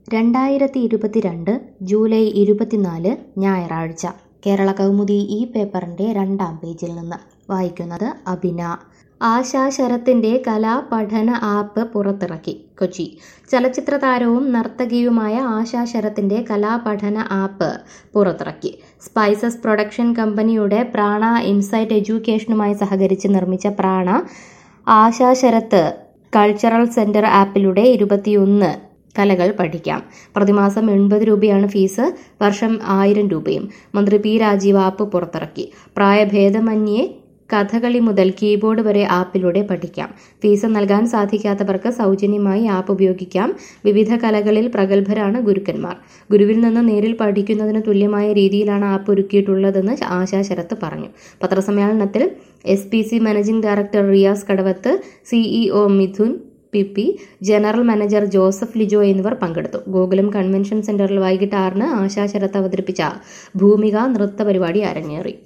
രണ്ടായിരത്തി ഇരുപത്തിരണ്ട് ജൂലൈ ഇരുപത്തിനാല് ഞായറാഴ്ച കേരള കൗമുദി ഈ പേപ്പറിൻ്റെ രണ്ടാം പേജിൽ നിന്ന് വായിക്കുന്നത് അബിന ആശാ ശരത്തിൻ്റെ കലാപഠന ആപ്പ് പുറത്തിറക്കി കൊച്ചി ചലച്ചിത്ര താരവും നർത്തകിയുമായ ആശാ ശരത്തിൻ്റെ കലാപഠന ആപ്പ് പുറത്തിറക്കി സ്പൈസസ് പ്രൊഡക്ഷൻ കമ്പനിയുടെ പ്രാണ ഇൻസൈറ്റ് എഡ്യൂക്കേഷനുമായി സഹകരിച്ച് നിർമ്മിച്ച പ്രാണ ആശാ ശരത്ത് കൾച്ചറൽ സെൻറ്റർ ആപ്പിലൂടെ ഇരുപത്തിയൊന്ന് കലകൾ പഠിക്കാം പ്രതിമാസം എൺപത് രൂപയാണ് ഫീസ് വർഷം ആയിരം രൂപയും മന്ത്രി പി രാജീവ് ആപ്പ് പുറത്തിറക്കി പ്രായഭേദമന്യേ കഥകളി മുതൽ കീബോർഡ് വരെ ആപ്പിലൂടെ പഠിക്കാം ഫീസ് നൽകാൻ സാധിക്കാത്തവർക്ക് സൗജന്യമായി ആപ്പ് ഉപയോഗിക്കാം വിവിധ കലകളിൽ പ്രഗത്ഭരാണ് ഗുരുക്കന്മാർ ഗുരുവിൽ നിന്ന് നേരിൽ പഠിക്കുന്നതിന് തുല്യമായ രീതിയിലാണ് ആപ്പ് ഒരുക്കിയിട്ടുള്ളതെന്ന് ആശാ ശരത്ത് പറഞ്ഞു പത്രസമ്മേളനത്തിൽ S P C managing director Riyas Kadavath CEO Mithun P P general manager Joseph Lijo എന്നിവർ പങ്കെടുത്തു ഗോകുലം കൺവെൻഷൻ സെന്ററിൽ വൈകിട്ട് ആറിന് ആശാ ശരത്ത് അവതരിപ്പിച്ച ഭൂമിക നൃത്ത പരിപാടി അരങ്ങേറി